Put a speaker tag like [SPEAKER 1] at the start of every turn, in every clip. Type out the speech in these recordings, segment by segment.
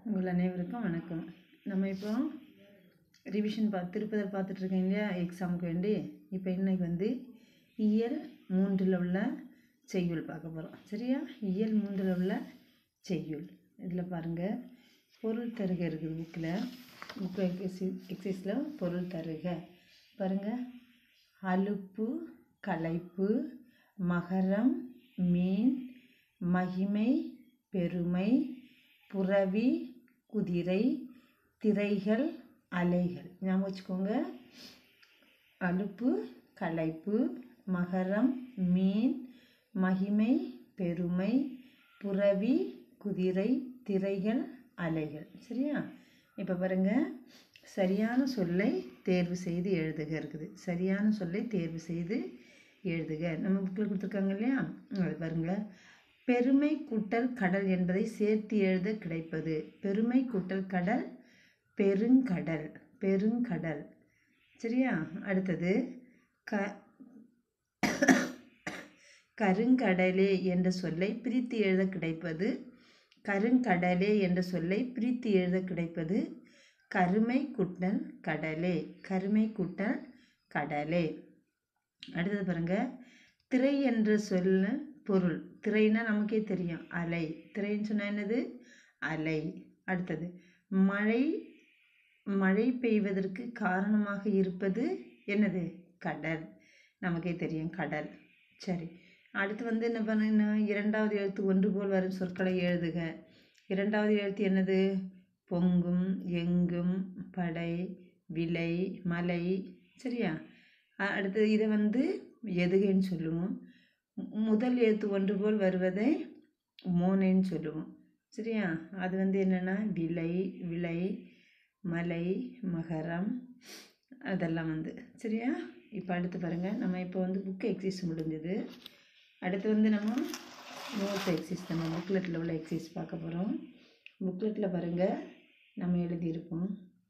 [SPEAKER 1] உங்கள் அனைவருக்கும் வணக்கம் நம்ம இப்போ ரிவிஷன் பா திருப்பதில் பார்த்துட்ருக்கோம் இல்லையா எக்ஸாமுக்கு வேண்டி இப்போ இன்னைக்கு வந்து இயல் மூன்றில் உள்ள செய்யுள் பார்க்க போகிறோம் சரியா இயல் மூன்றில் உள்ள செய்யுள் இதில் பாருங்கள் பொருள் தருக இருக்குது புக்கில் புக்கு எக்ஸசைஸ் எக்ஸசைஸில் பொருள் தருக பாருங்கள் அலுப்பு களைப்பு மகரம் மீன் மகிமை பெருமை புரவி குதிரை திரைகள் அலைகள் ஞாபகம் வச்சுக்கோங்க அலுப்பு களைப்பு மகரம் மீன் மகிமை பெருமை புரவி குதிரை திரைகள் அலைகள் சரியா இப்போ பாருங்க சரியான சொல்லை தேர்வு செய்து எழுதுக இருக்குது சரியான சொல்லை தேர்வு செய்து எழுதுக நம்ம புக்கில் கொடுத்துருக்காங்க இல்லையா அது பாருங்க பெருமை கூட்டல் கடல் என்பதை சேர்த்து எழுத கிடைப்பது பெருமை கூட்டல் கடல் பெருங்கடல் பெருங்கடல் சரியா அடுத்தது க கருங்கடலே என்ற சொல்லை பிரித்து எழுத கிடைப்பது கருங்கடலே என்ற சொல்லை பிரித்து எழுத கிடைப்பது கருமை குட்டல் கடலே கருமை குட்டல் கடலே அடுத்தது பாருங்க திரை என்ற சொல்ல பொருள் திரைனா நமக்கே தெரியும் அலை திரைன்னு சொன்னால் என்னது அலை அடுத்தது மழை மழை பெய்வதற்கு காரணமாக இருப்பது என்னது கடல் நமக்கே தெரியும் கடல் சரி அடுத்து வந்து என்ன பண்ண இரண்டாவது எழுத்து ஒன்று போல் வரும் சொற்களை எழுதுக இரண்டாவது எழுத்து என்னது பொங்கும் எங்கும் படை விலை மலை சரியா அடுத்தது இதை வந்து எதுகைன்னு சொல்லுவோம் முதல் எழுத்து ஒன்று போல் வருவதை மோனைன்னு சொல்லுவோம் சரியா அது வந்து என்னென்னா விலை விலை மலை மகரம் அதெல்லாம் வந்து சரியா இப்போ அடுத்து பாருங்கள் நம்ம இப்போ வந்து புக்கு எக்ஸசைஸ் முடிஞ்சது அடுத்து வந்து நம்ம நோட் எக்ஸசைஸ் நம்ம புக்லெட்டில் உள்ள எக்ஸசைஸ் பார்க்க போகிறோம் புக்லெட்டில் பாருங்கள் நம்ம எழுதியிருப்போம்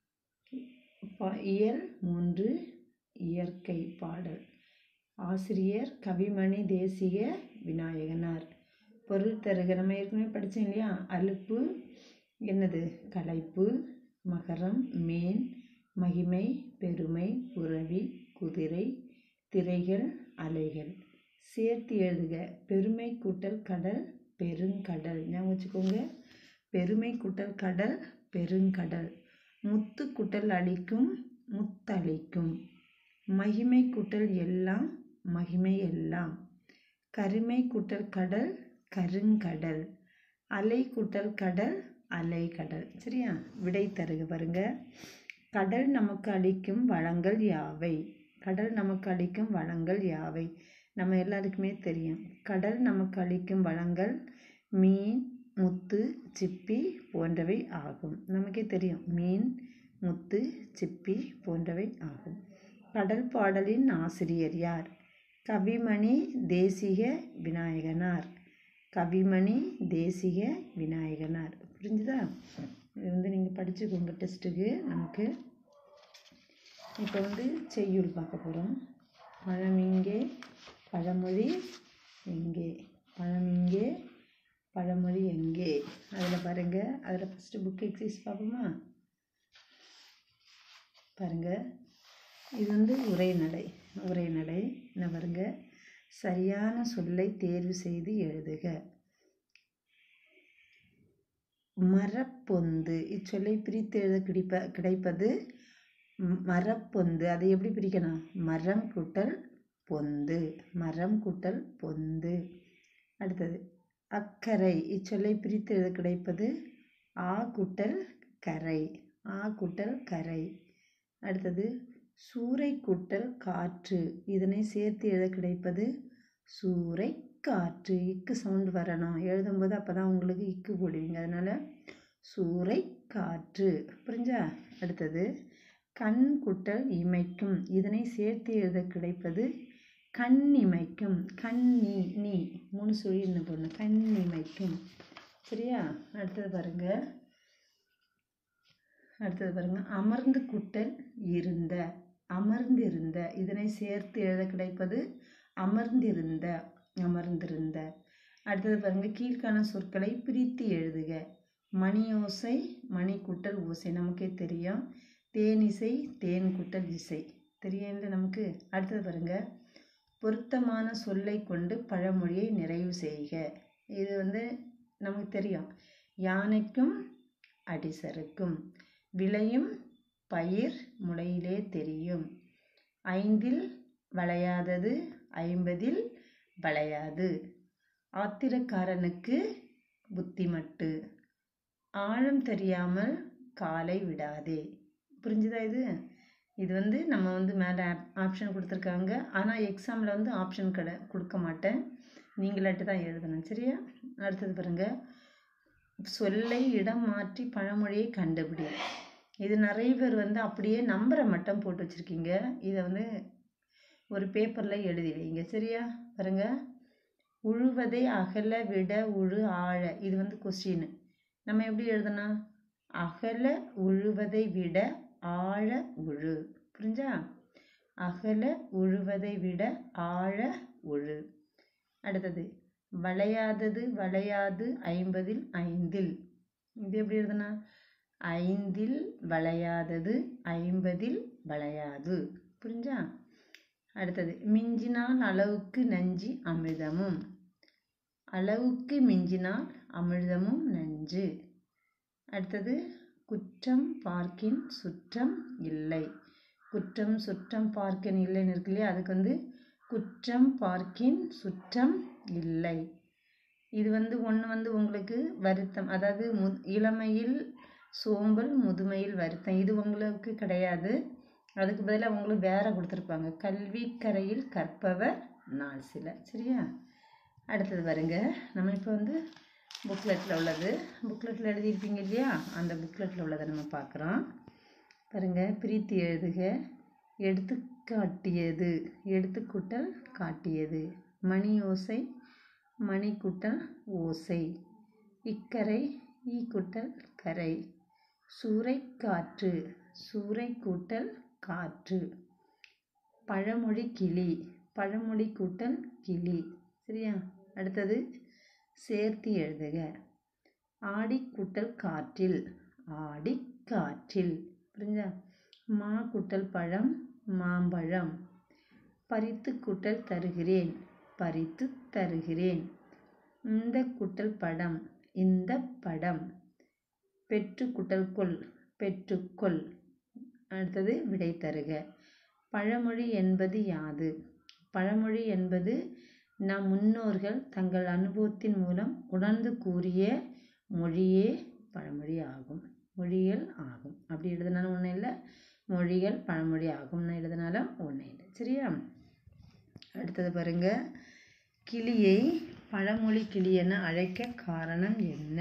[SPEAKER 1] பா இயல் மூன்று இயற்கை பாடல் ஆசிரியர் கவிமணி தேசிய விநாயகனார் பொருள் தருக நம்ம ஏற்கனவே படித்தோம் இல்லையா அலுப்பு என்னது களைப்பு மகரம் மீன் மகிமை பெருமை புரவி குதிரை திரைகள் அலைகள் சேர்த்து எழுதுக பெருமை கூட்டல் கடல் பெருங்கடல் ஞாபகம் வச்சுக்கோங்க பெருமை கூட்டல் கடல் பெருங்கடல் முத்து குட்டல் அளிக்கும் முத்தளிக்கும் மகிமை கூட்டல் எல்லாம் மகிமை எல்லாம் கருமை கூட்டல் கடல் கருங்கடல் அலை கூட்டல் கடல் அலை கடல் சரியா விடை தருக பாருங்க கடல் நமக்கு அளிக்கும் வளங்கள் யாவை கடல் நமக்கு அளிக்கும் வளங்கள் யாவை நம்ம எல்லாருக்குமே தெரியும் கடல் நமக்கு அளிக்கும் வளங்கள் மீன் முத்து சிப்பி போன்றவை ஆகும் நமக்கே தெரியும் மீன் முத்து சிப்பி போன்றவை ஆகும் கடல் பாடலின் ஆசிரியர் யார் கவிமணி தேசிக விநாயகனார் கவிமணி தேசிக விநாயகனார் புரிஞ்சுதா இது வந்து நீங்கள் படிச்சுக்கோங்க டெஸ்ட்டுக்கு நமக்கு இப்போ வந்து செய்யுள் பார்க்க போகிறோம் பழம் இங்கே பழமொழி எங்கே பழம் இங்கே பழமொழி எங்கே அதில் பாருங்கள் அதில் ஃபஸ்ட்டு புக் எக்ஸசைஸ் பார்ப்போமா பாருங்கள் இது வந்து உரைநடை உரைநடை என்ன பாருங்க சரியான சொல்லை தேர்வு செய்து எழுதுக மரப்பொந்து இச்சொல்லை பிரித்து எழுத கிடைப்ப கிடைப்பது மரப்பொந்து அதை எப்படி பிரிக்கணும் மரம் கூட்டல் பொந்து மரம் கூட்டல் பொந்து அடுத்தது அக்கரை இச்சொல்லை பிரித்து எழுத கிடைப்பது ஆ குட்டல் கரை ஆ குட்டல் கரை அடுத்தது சூறை கூட்டல் காற்று இதனை சேர்த்து எழுத கிடைப்பது சூறை காற்று இக்கு சவுண்டு வரணும் எழுதும்போது அப்போ தான் உங்களுக்கு இக்கு போடுவீங்க அதனால் சூறை காற்று புரிஞ்சா அடுத்தது கண் குட்டல் இமைக்கும் இதனை சேர்த்து எழுத கிடைப்பது கண் இமைக்கும் கண்ணி நீ மூணு சொல்லி என்ன போடணும் கண் இமைக்கும் சரியா அடுத்தது பாருங்கள் அடுத்தது பாருங்கள் அமர்ந்து குட்டல் இருந்த அமர்ந்திருந்த இதனை சேர்த்து எழுத கிடைப்பது அமர்ந்திருந்த அமர்ந்திருந்த அடுத்தது பாருங்கள் கீழ்காண சொற்களை பிரித்து எழுதுக மணியோசை மணி கூட்டல் ஓசை நமக்கே தெரியும் தேனிசை தேன் கூட்டல் இசை தெரியும்ல நமக்கு அடுத்தது பாருங்க பொருத்தமான சொல்லை கொண்டு பழமொழியை நிறைவு செய்க இது வந்து நமக்கு தெரியும் யானைக்கும் அடிசருக்கும் விளையும் பயிர் முளையிலே தெரியும் ஐந்தில் வளையாதது ஐம்பதில் வளையாது ஆத்திரக்காரனுக்கு புத்திமட்டு ஆழம் தெரியாமல் காலை விடாதே புரிஞ்சுதா இது இது வந்து நம்ம வந்து மேலே ஆப்ஷன் கொடுத்துருக்காங்க ஆனால் எக்ஸாமில் வந்து ஆப்ஷன் கடை கொடுக்க மாட்டேன் நீங்களாட்டு தான் எழுதணும் சரியா அடுத்தது பாருங்கள் சொல்லை இடம் மாற்றி பழமொழியை கண்டுபிடி இது நிறைய பேர் வந்து அப்படியே நம்பரை மட்டும் போட்டு வச்சுருக்கீங்க இதை வந்து ஒரு பேப்பரில் எழுதி வைங்க சரியா பாருங்க உழுவதை அகல விட உழு ஆழ இது வந்து கொஸ்டின் நம்ம எப்படி எழுதணும் அகல உழுவதை விட ஆழ உழு புரிஞ்சா அகல உழுவதை விட ஆழ உழு அடுத்தது வளையாதது வளையாது ஐம்பதில் ஐந்தில் இது எப்படி எழுதுனா ஐந்தில் வளையாதது ஐம்பதில் வளையாது புரிஞ்சா அடுத்தது மிஞ்சினால் அளவுக்கு நஞ்சு அமிர்தமும் அளவுக்கு மிஞ்சினால் அமிர்தமும் நஞ்சு அடுத்தது குற்றம் பார்க்கின் சுற்றம் இல்லை குற்றம் சுற்றம் பார்க்கின் இல்லைன்னு இருக்கு இல்லையா அதுக்கு வந்து குற்றம் பார்க்கின் சுற்றம் இல்லை இது வந்து ஒன்று வந்து உங்களுக்கு வருத்தம் அதாவது மு இளமையில் சோம்பல் முதுமையில் வருத்தம் இது உங்களுக்கு கிடையாது அதுக்கு பதிலாக உங்களுக்கு வேற கொடுத்துருப்பாங்க கல்வி கரையில் கற்பவர் நாள் சில சரியா அடுத்தது பாருங்க நம்ம இப்போ வந்து புக்லெட்டில் உள்ளது புக்லெட்டில் எழுதியிருப்பீங்க இல்லையா அந்த புக்லெட்டில் உள்ளதை நம்ம பார்க்குறோம் பாருங்க பிரித்து எழுதுக எடுத்து காட்டியது எடுத்து கூட்டல் காட்டியது மணி ஓசை மணி கூட்டல் ஓசை இக்கரை ஈ கூட்டல் கரை சூறை காற்று சூறை கூட்டல் காற்று பழமொழி கிளி பழமொழி கூட்டல் கிளி சரியா அடுத்தது சேர்த்து எழுதுக ஆடி கூட்டல் காற்றில் ஆடி காற்றில் புரிஞ்சா மா கூட்டல் பழம் மாம்பழம் பறித்து கூட்டல் தருகிறேன் பறித்து தருகிறேன் இந்த கூட்டல் படம் இந்த படம் பெற்று கூட்டல் கொள் பெற்றுக்கொள் அடுத்தது விடை தருக பழமொழி என்பது யாது பழமொழி என்பது நம் முன்னோர்கள் தங்கள் அனுபவத்தின் மூலம் உணர்ந்து கூறிய மொழியே பழமொழி ஆகும் மொழிகள் ஆகும் அப்படி எழுதினாலும் ஒன்றும் இல்லை மொழிகள் பழமொழி ஆகும்னு எழுதினாலும் ஒன்றும் இல்லை சரியா அடுத்தது பாருங்க கிளியை பழமொழி கிளி என அழைக்க காரணம் என்ன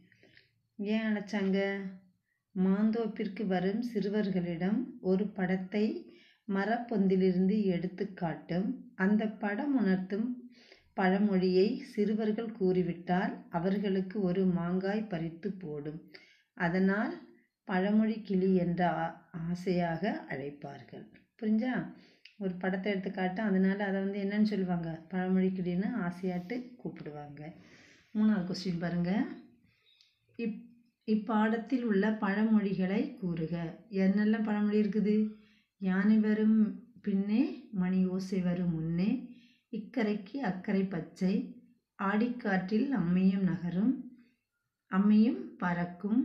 [SPEAKER 1] ஏன் அழைச்சாங்க மாந்தோப்பிற்கு வரும் சிறுவர்களிடம் ஒரு படத்தை மரப்பொந்திலிருந்து எடுத்து காட்டும் அந்த படம் உணர்த்தும் பழமொழியை சிறுவர்கள் கூறிவிட்டால் அவர்களுக்கு ஒரு மாங்காய் பறித்து போடும் அதனால் பழமொழி கிளி என்ற ஆ- ஆசையாக அழைப்பார்கள் புரிஞ்சா ஒரு படத்தை எடுத்து காட்டும் அதனால அதை வந்து என்னன்னு சொல்லுவாங்க பழமொழி கிளின்னு ஆசையாட்டு கூப்பிடுவாங்க மூணாவது கொஸ்டின் பாருங்க இப் இப்பாடத்தில் உள்ள பழமொழிகளை கூறுக என்னெல்லாம் பழமொழி இருக்குது யானை வரும் பின்னே மணி ஓசை வரும் முன்னே இக்கரைக்கு அக்கறை பச்சை ஆடிக்காற்றில் அம்மையும் நகரும் அம்மையும் பறக்கும்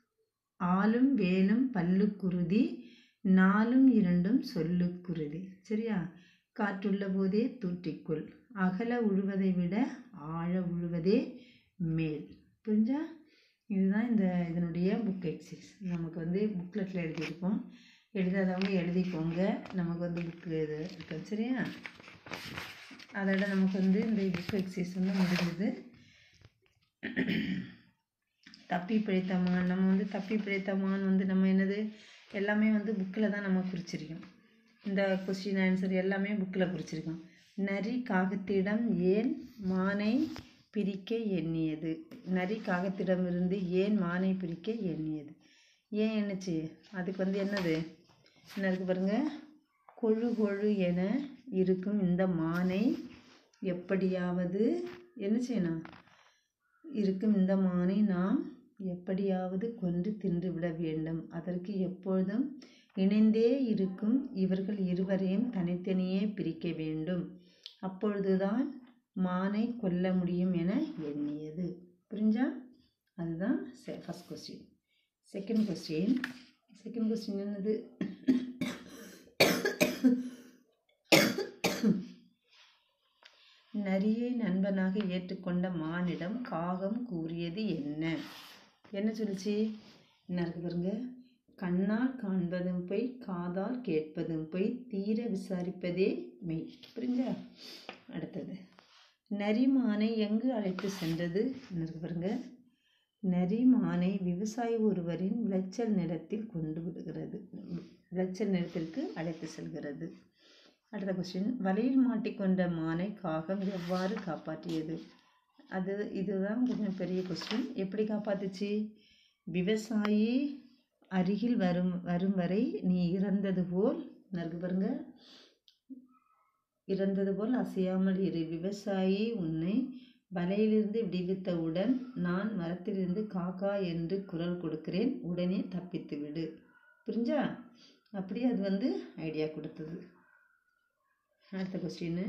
[SPEAKER 1] ஆலும் வேலும் பல்லுக்குருதி நாலும் இரண்டும் சொல்லுக்குருதி சரியா காற்றுள்ள போதே தூற்றிக்கொள் அகல உழுவதை விட ஆழ உழுவதே மேல் புரிஞ்சா இதுதான் இந்த இதனுடைய புக் எக்ஸசைஸ் நமக்கு வந்து புக்லெட்டில் எழுதியிருக்கோம் எழுதாதவங்க எழுதிக்கோங்க நமக்கு வந்து புக்கு இது இருக்கு சரியா அதோட நமக்கு வந்து இந்த புக் எக்ஸசைஸ் வந்து முடிஞ்சது தப்பி பிழைத்தமான் நம்ம வந்து தப்பி பிழைத்தமான் வந்து நம்ம என்னது எல்லாமே வந்து புக்கில் தான் நம்ம குறிச்சிருக்கோம் இந்த கொஸ்டின் ஆன்சர் எல்லாமே புக்கில் குறிச்சிருக்கோம் நரி காகத்திடம் ஏன் மானை பிரிக்க எண்ணியது நரி காகத்திடமிருந்து ஏன் மானை பிரிக்க எண்ணியது ஏன் எண்ணுச்சு அதுக்கு வந்து என்னது என்ன இருக்கு பாருங்க கொழு கொழு என இருக்கும் இந்த மானை எப்படியாவது என்ன செய்யணும் இருக்கும் இந்த மானை நாம் எப்படியாவது கொன்று தின்றுவிட வேண்டும் அதற்கு எப்பொழுதும் இணைந்தே இருக்கும் இவர்கள் இருவரையும் தனித்தனியே பிரிக்க வேண்டும் அப்பொழுதுதான் மானை கொல்ல முடியும் என எண்ணியது புரிஞ்சா அதுதான் first question second question second question என்னது நரியை நண்பனாக ஏற்றுக்கொண்ட மானிடம் காகம் கூறியது என்ன என்ன சொல்லுச்சு என்ன இருக்கு பாருங்க கண்ணால் காண்பதும் பொய் காதால் கேட்பதும் பொய் தீர விசாரிப்பதே மெய் புரிஞ்சா அடுத்தது நரிமானை எங்கு அழைத்து சென்றது என்ன இருக்கு பாருங்க நரிமானை விவசாயி ஒருவரின் விளைச்சல் நிலத்தில் கொண்டு விடுகிறது விளைச்சல் நிலத்திற்கு அழைத்து செல்கிறது அடுத்த கொஸ்டின் வலையில் மாட்டிக்கொண்ட மானை காகம் எவ்வாறு காப்பாற்றியது அது இதுதான் கொஞ்சம் பெரிய கொஸ்டின் எப்படி காப்பாத்துச்சு விவசாயி அருகில் வரும் வரும் வரை நீ இறந்தது போல் நறுக்கு பாருங்க இறந்தது போல் அசையாமல் இரு விவசாயி உன்னை வலையிலிருந்து விடுவித்தவுடன் நான் மரத்திலிருந்து காக்கா என்று குரல் கொடுக்கிறேன் உடனே தப்பித்து விடு புரிஞ்சா அப்படி அது வந்து ஐடியா கொடுத்தது அடுத்த கொஸ்டின்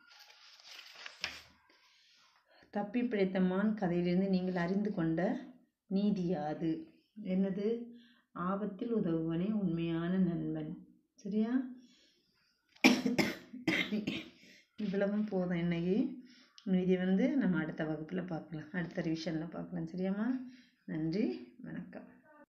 [SPEAKER 1] தப்பி பிழைத்த மான் கதையிலிருந்து நீங்கள் அறிந்து கொண்ட நீதி யாது என்னது ஆபத்தில் உதவுவனே உண்மையான நண்பன் சரியா இவ்வளவும் போதும் இன்னைக்கு மீதி வந்து நம்ம அடுத்த வகுப்பில் பார்க்கலாம் அடுத்த ரிவிஷனில் பார்க்கலாம் சரியாம்மா நன்றி வணக்கம்